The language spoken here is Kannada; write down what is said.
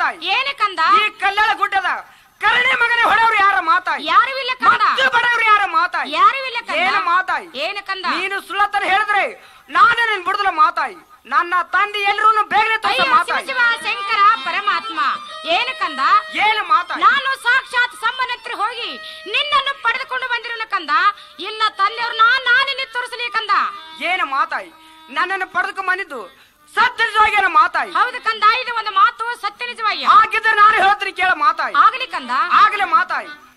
ಮಾತಾಯಿ ಏನ ಕಂದ ಈ ಕಲ್ಯಾಣ ಗುಡ್ಡದ ಕರಣೆ ಮಗನೇ ಹೊಡೆಯವ್ರು ಯಾರ ಮಾತಾಯಿ ಯಾರು ಇಲ್ಲ ಕಂದ ಮತ್ತು ಬಡವ್ರು ಯಾರ ಮಾತಾಯಿ ಯಾರು ಇಲ್ಲ ಕಂದ ಏನು ಮಾತಾಯಿ ಏನ ಕಂದ ನೀನು ಸುಳ್ಳತನ ಹೇಳಿದ್ರೆ ನಾನು ನಿನ್ ಬಿಡುದಲ ಮಾತಾಯಿ ನನ್ನ ತಂದೆ ಎಲ್ಲರೂ ಬೇಗನೆ ತೋರಿಸ ಅಯ್ಯೋ ಶಿವ ಮಾತಾಯಿ ಶಿವ ಶಂಕರ ಪರಮಾತ್ಮ ಏನ ಕಂದ ಏನು ಮಾತಾಯಿ ನಾನು ಸಾಕ್ಷಾತ್ ಸಂಬಂಧತ್ರ ಹೋಗಿ ನಿನ್ನನ್ನು ಪಡೆದುಕೊಂಡು ಬಂದಿರೋನ ಕಂದ ಇಲ್ಲ ತಂದೆಯವ್ರು ನಾ ನಾನಿನ್ನ ತೋರಿಸಲಿ ಕಂದ ಏನು ಮಾತಾಯಿ ನನ್ನನ್ನು ಪಡೆದುಕೊಂಡ್ ಬಂದಿದ್ದು ಸತ್ಯನಿಜವಾಗಿ ಏನು ಮಾತಾಯಿ ಹೌದು ಕಂದ ಇದು ಒಂದು ಮಾತು ಸತ್ಯ ನಿಜವಾಗಿ ಹಾಗಿದ್ರೆ ನಾನು ಹೇಳ್ತೀನಿ ಕೇಳ ಮಾತಾಯಿ ಆಗಲಿ ಕಂದ ಆಗಲೇ ಮಾತಾಯಿ